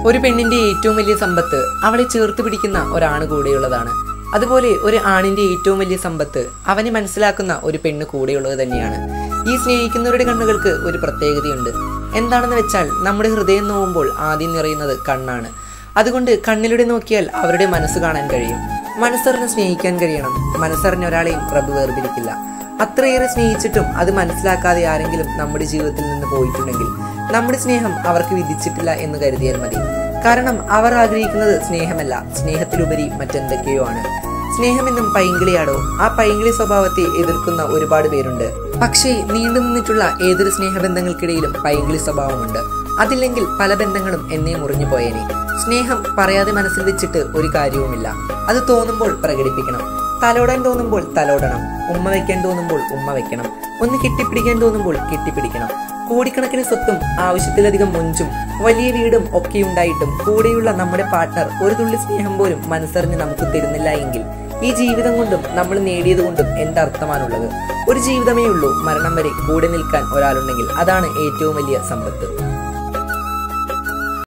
ഒരു പെണ്ണിന്റെ ഏറ്റവും വലിയ സമ്പത്ത് അവളെ ചേർത്ത് പിടിക്കുന്ന ഒരാണ് കൂടെയുള്ളതാണ് അതുപോലെ ഒരു ആണിന്റെ ഏറ്റവും വലിയ സമ്പത്ത് അവനെ മനസ്സിലാക്കുന്ന ഒരു പെണ്ണ് കൂടെയുള്ളത് തന്നെയാണ് ഈ സ്നേഹിക്കുന്നവരുടെ കണ്ണുകൾക്ക് ഒരു പ്രത്യേകതയുണ്ട് എന്താണെന്ന് വെച്ചാൽ നമ്മുടെ ഹൃദയം നോവുമ്പോൾ ആദ്യം നിറയുന്നത് കണ്ണാണ് അതുകൊണ്ട് കണ്ണിലൂടെ നോക്കിയാൽ അവരുടെ മനസ്സ് കാണാൻ കഴിയും മനസ്സറിഞ്ഞ് സ്നേഹിക്കാൻ കഴിയണം മനസ്സറിഞ്ഞ ഒരാളെയും പ്രഭു വേർപിരിക്കില്ല അത്രയേറെ സ്നേഹിച്ചിട്ടും അത് മനസ്സിലാക്കാതെ ആരെങ്കിലും നമ്മുടെ ജീവിതത്തിൽ നിന്ന് പോയിട്ടുണ്ടെങ്കിൽ നമ്മുടെ സ്നേഹം അവർക്ക് വിധിച്ചിട്ടില്ല എന്ന് കരുതിയാൽ മതി കാരണം അവർ ആഗ്രഹിക്കുന്നത് സ്നേഹമല്ല സ്നേഹത്തിലുപരി മറ്റെന്തൊക്കെയോ ആണ് സ്നേഹമെന്നും പൈങ്കിളിയാടോ ആ പൈങ്കിളി സ്വഭാവത്തെ എതിർക്കുന്ന ഒരുപാട് പേരുണ്ട് പക്ഷേ നീണ്ടു നിന്നിട്ടുള്ള ഏതൊരു സ്നേഹബന്ധങ്ങൾക്കിടയിലും പൈങ്കിളി സ്വഭാവമുണ്ട് അതില്ലെങ്കിൽ പല ബന്ധങ്ങളും എന്നെ മുറിഞ്ഞു പോയേനെ സ്നേഹം പറയാതെ മനസ്സിൽ വെച്ചിട്ട് ഒരു കാര്യവുമില്ല അത് തോന്നുമ്പോൾ പ്രകടിപ്പിക്കണം തലോടാൻ തോന്നുമ്പോൾ തലോടണം ഉമ്മ വെക്കാൻ തോന്നുമ്പോൾ ഉമ്മ വെക്കണം ഒന്ന് കെട്ടിപ്പിടിക്കാൻ തോന്നുമ്പോൾ കെട്ടിപ്പിടിക്കണം കോടിക്കണക്കിന് സ്വത്തും ആവശ്യത്തിലധികം മുഞ്ചും വലിയ വീടും ഒക്കെ ഉണ്ടായിട്ടും കൂടെയുള്ള നമ്മുടെ പാർട്ട്ണർ ഒരു തുള്ളി സ്നേഹം പോലും മനസ്സറിഞ്ഞ് നമുക്ക് തരുന്നില്ല എങ്കിൽ ഈ ജീവിതം കൊണ്ടും നമ്മൾ നേടിയത് കൊണ്ടും എന്തർത്ഥമാണുള്ളത് ഒരു ജീവിതമേ ഉള്ളൂ മരണം വരെ കൂടെ നിൽക്കാൻ ഒരാളുണ്ടെങ്കിൽ അതാണ് ഏറ്റവും വലിയ സമ്പത്ത്